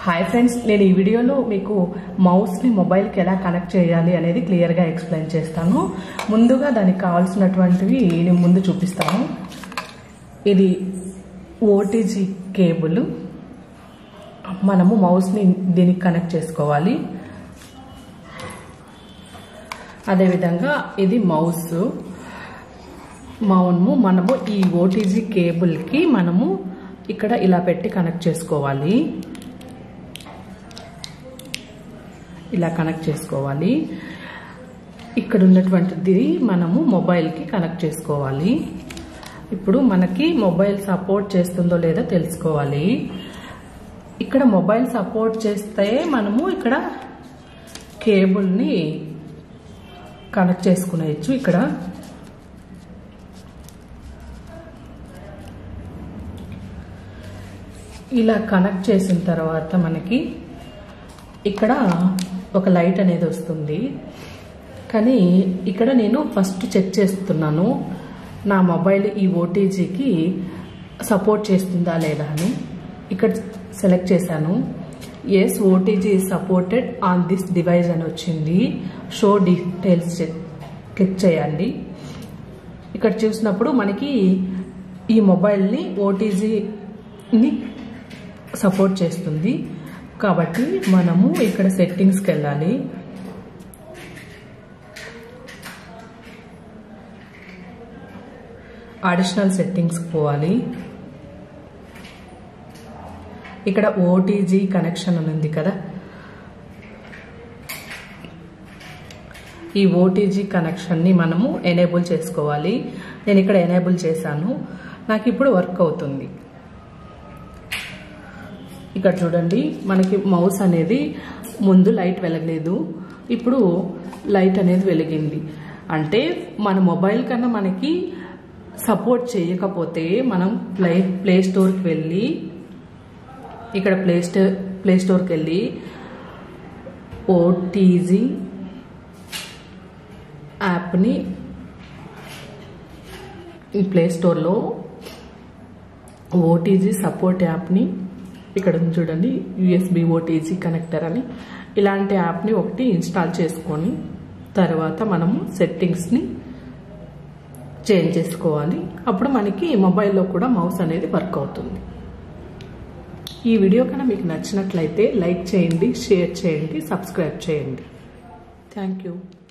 hi friends నేను ఈ వీడియోలో మీకు మౌస్ని మొబైల్కి ఎలా కనెక్ట్ చేయాలి అనేది క్లియర్గా ఎక్స్ప్లెయిన్ చేస్తాను ముందుగా దానికి కావాల్సినటువంటివి నేను ముందు చూపిస్తాను ఇది ఓటీజీ కేబుల్ మనము మౌస్ని దీనికి కనెక్ట్ చేసుకోవాలి అదేవిధంగా ఇది మౌస్ మనము మనము ఈ ఓటీజీ కేబుల్కి మనము ఇక్కడ ఇలా పెట్టి కనెక్ట్ చేసుకోవాలి ఇలా కనెక్ట్ చేసుకోవాలి ఇక్కడ ఉన్నటువంటిది మనము మొబైల్కి కనెక్ట్ చేసుకోవాలి ఇప్పుడు మనకి మొబైల్ సపోర్ట్ చేస్తుందో లేదో తెలుసుకోవాలి ఇక్కడ మొబైల్ సపోర్ట్ చేస్తే మనము ఇక్కడ కేబుల్ని కనెక్ట్ చేసుకునేయచ్చు ఇక్కడ ఇలా కనెక్ట్ చేసిన తర్వాత మనకి ఇక్కడ ఒక లైట్ అనేది వస్తుంది కానీ ఇక్కడ నేను ఫస్ట్ చెక్ చేస్తున్నాను నా మొబైల్ ఈ ఓటీజీకి సపోర్ట్ చేస్తుందా లేదా అని ఇక్కడ సెలెక్ట్ చేశాను is OTG supported on this device అని వచ్చింది షో డీటెయిల్స్ క్లిక్ చేయండి ఇక్కడ చూసినప్పుడు మనకి ఈ మొబైల్ని ఓటీజీని సపోర్ట్ చేస్తుంది కాబట్టి మనము ఇక్కడ సెట్టింగ్స్కి వెళ్ళాలి అడిషనల్ సెట్టింగ్స్కి పోవాలి ఇక్కడ ఓటీజీ కనెక్షన్ అని ఉంది కదా ఈ ఓటీజీ కనెక్షన్ని మనము ఎనేబుల్ చేసుకోవాలి నేను ఇక్కడ ఎనేబుల్ చేశాను నాకు ఇప్పుడు వర్క్ అవుతుంది ఇక్కడ చూడండి మనకి మౌస్ అనేది ముందు లైట్ వెలగలేదు ఇప్పుడు లైట్ అనేది వెలిగింది అంటే మన మొబైల్ కన్నా మనకి సపోర్ట్ చేయకపోతే మనం ప్లే ప్లే స్టోర్కి వెళ్ళి ఇక్కడ ప్లే స్టోర్ ప్లే స్టోర్కి వెళ్ళి ఓటీజీ యాప్ని ఈ ప్లే స్టోర్లో ఓటీజీ సపోర్ట్ యాప్ని ఇక్కడ ఉంది చూడండి యుఎస్బి ఓటీజీ కనెక్టర్ అని ఇలాంటి యాప్ని ఒకటి ఇన్స్టాల్ చేసుకొని తర్వాత మనము సెట్టింగ్స్ని చేంజ్ చేసుకోవాలి అప్పుడు మనకి మొబైల్లో కూడా మౌస్ అనేది వర్క్ అవుతుంది ఈ వీడియో కన్నా మీకు నచ్చినట్లయితే లైక్ చేయండి షేర్ చేయండి సబ్స్క్రైబ్ చేయండి థ్యాంక్ యూ